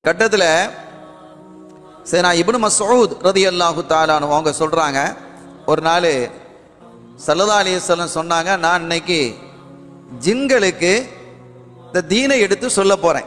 கட்டத்தில் சரி நான் இப்னு மசூத் ரதி அல்லாஹு தாலானு அவங்க சொல்கிறாங்க ஒரு நாள் சல்லதா அலிஸ்வலம் சொன்னாங்க நான் இன்னைக்கு ஜின்களுக்கு இந்த தீனை எடுத்து சொல்ல போகிறேன்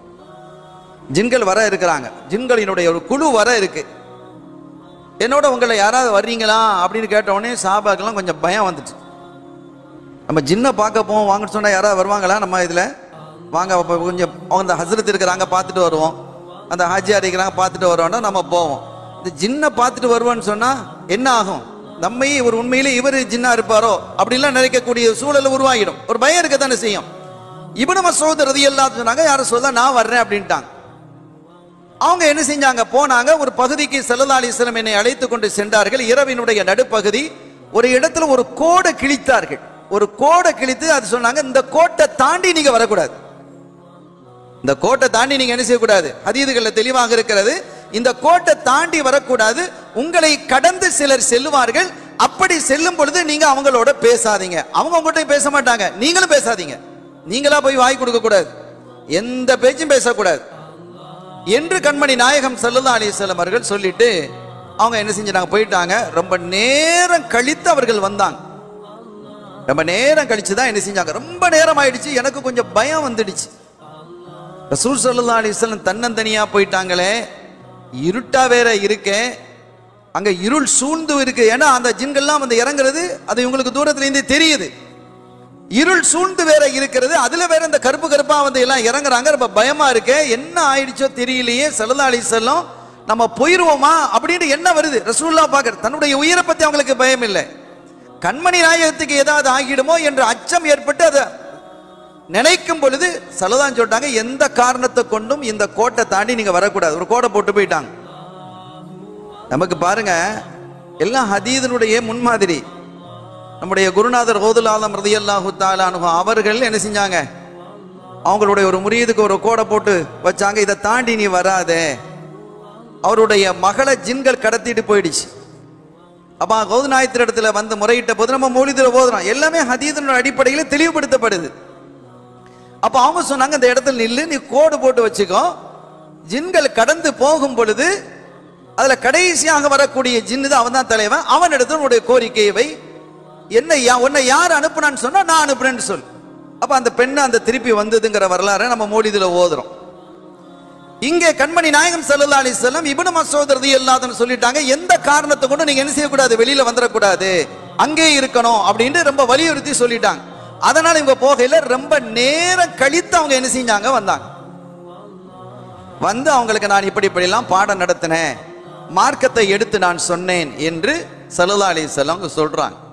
ஜின்கள் வர இருக்கிறாங்க ஜின்களினுடைய ஒரு குழு வர இருக்கு என்னோட உங்களை யாராவது வர்றீங்களா அப்படின்னு கேட்ட உடனே சாபாக்கெல்லாம் கொஞ்சம் பயம் வந்துச்சு நம்ம ஜின்னை பார்க்க போவோம் வாங்கன்னு சொன்னால் யாராவது வருவாங்களா நம்ம இதில் வாங்க அப்போ கொஞ்சம் அந்த ஹசரத் இருக்கிறாங்க பார்த்துட்டு வருவோம் அந்த ஹாஜியார் இருக்கிறாங்க பார்த்துட்டு வருவோம்னா நம்ம போவோம் இந்த ஜின்னை பார்த்துட்டு வருவோன்னு சொன்னால் என்ன ஆகும் நம்மையே ஒரு உண்மையிலே இவர் ஜின்னா இருப்பாரோ அப்படிலாம் நினைக்கக்கூடிய சூழல் உருவாகிடும் ஒரு பயம் இருக்க தானே செய்யும் இவனு மசோத ரதி எல்லாம் சொன்னாங்க யாரும் சொல்ல நான் வர்றேன் அப்படின்ட்டாங்க அவங்க என்ன செஞ்சாங்க போனாங்க ஒரு பகுதிக்கு செல்லல்லா அலிஸ்லம் என்னை அழைத்து கொண்டு சென்றார்கள் இரவினுடைய நடுப்பகுதி ஒரு இடத்துல ஒரு கோடை கிழித்தார்கள் ஒரு கோடை கிழித்து அது சொன்னாங்க இந்த கோட்டை தாண்டி நீங்க வரக்கூடாது இந்த கோட்டை தாண்டி நீங்க என்ன செய்யக்கூடாது அதீதுகளில் தெளிவாக இருக்கிறது இந்த கோட்டை தாண்டி வரக்கூடாது உங்களை கடந்து சிலர் செல்லுவார்கள் அப்படி செல்லும் பொழுது நீங்க அவங்களோட பேசாதீங்க அவங்க உங்கள்கிட்ட பேச மாட்டாங்க நீங்களும் பேசாதீங்க நீங்களா போய் வாய் கொடுக்க கூடாது எந்த பேச்சும் பேசக்கூடாது என்று கண்மணி நாயகம் சல்லல்லா அலிஸ்லாம் அவர்கள் சொல்லிட்டு அவங்க என்ன செஞ்சாங்க போயிட்டாங்க ரொம்ப நேரம் கழித்து அவர்கள் வந்தாங்க ரொம்ப நேரம் கழிச்சு தான் என்ன செஞ்சாங்க ரொம்ப நேரம் ஆயிடுச்சு எனக்கு கொஞ்சம் பயம் வந்துடுச்சு ரசூல் சல்லா அலிஸ்லாம் தன்னந்தனியா போயிட்டாங்களே இருட்டா வேற இருக்கேன் அங்க இருள் சூழ்ந்து இருக்கு ஏன்னா அந்த ஜின்கள்லாம் வந்து இறங்குறது அது உங்களுக்கு தூரத்துல இருந்து தெரியுது இருள் சூழ்ந்து வேற இருக்கிறது அதுல வேற இந்த கருப்பு கருப்பா வந்து எல்லாம் இறங்குறாங்க ரொம்ப பயமா இருக்கு என்ன ஆயிடுச்சோ தெரியலையே சல்லா அலிசல்லம் நம்ம போயிருவோமா அப்படின்னு என்ன வருது ரசூல்லா பாக்குற தன்னுடைய உயிரை பத்தி அவங்களுக்கு பயம் இல்லை கண்மணி நாயகத்துக்கு ஏதாவது ஆகிடுமோ என்ற அச்சம் ஏற்பட்டு அதை நினைக்கும் பொழுது சலதான் சொல்லிட்டாங்க எந்த காரணத்தை கொண்டும் இந்த கோட்டை தாண்டி நீங்க வரக்கூடாது ஒரு கோடை போட்டு போயிட்டாங்க நமக்கு பாருங்க எல்லாம் ஹதீதனுடைய முன்மாதிரி நம்முடைய குருநாதர் ஓதுல் ஆலம் ரதியல்லாஹு தாலானு அவர்கள் என்ன செஞ்சாங்க அவங்களுடைய ஒரு முறியதுக்கு ஒரு கோடை போட்டு வச்சாங்க இதை தாண்டி நீ வராதே அவருடைய மகளை ஜின்கள் கடத்திட்டு போயிடுச்சு அப்ப கௌதநாயத்திர இடத்துல வந்து முறையிட்ட போது நம்ம மொழிதில் ஓதுறோம் எல்லாமே ஹதீதனோட அடிப்படையில் தெளிவுபடுத்தப்படுது அப்ப அவங்க சொன்னாங்க இந்த இடத்துல நில்லு நீ கோடு போட்டு வச்சுக்கோ ஜின்கள் கடந்து போகும் பொழுது அதுல கடைசியாக வரக்கூடிய ஜின்னு தான் அவன் தான் தலைவன் அவன் இடத்துல உன்னுடைய கோரிக்கையை வை என்ன யா- உன்னை யார் அனுப்புனான்னு சொன்னா நான் அனுப்புறேன்னு சொல் அப்ப அந்த பெண்ணு அந்த திருப்பி வந்ததுங்கிற வரலாறை நம்ம மோடிதுல ஓதுறோம் இங்கே கண்மணி நாயகம் சல்லா அலிஸ்லாம் இபனு மசோத் ரதி இல்லாதன்னு சொல்லிட்டாங்க எந்த காரணத்தை கொண்டு நீங்க என்ன செய்யக்கூடாது வெளியில வந்துடக்கூடாது அங்கே இருக்கணும் அப்படின்னு ரொம்ப வலியுறுத்தி சொல்லிட்டாங்க அதனால இவங்க போகையில ரொம்ப நேரம் கழித்து அவங்க என்ன செஞ்சாங்க வந்தாங்க வந்து அவங்களுக்கு நான் இப்படி இப்படிலாம் பாடம் நடத்தினேன் மார்க்கத்தை எடுத்து நான் சொன்னேன் என்று சல்லா அலிஸ்லாம் அவங்க சொல்றாங்க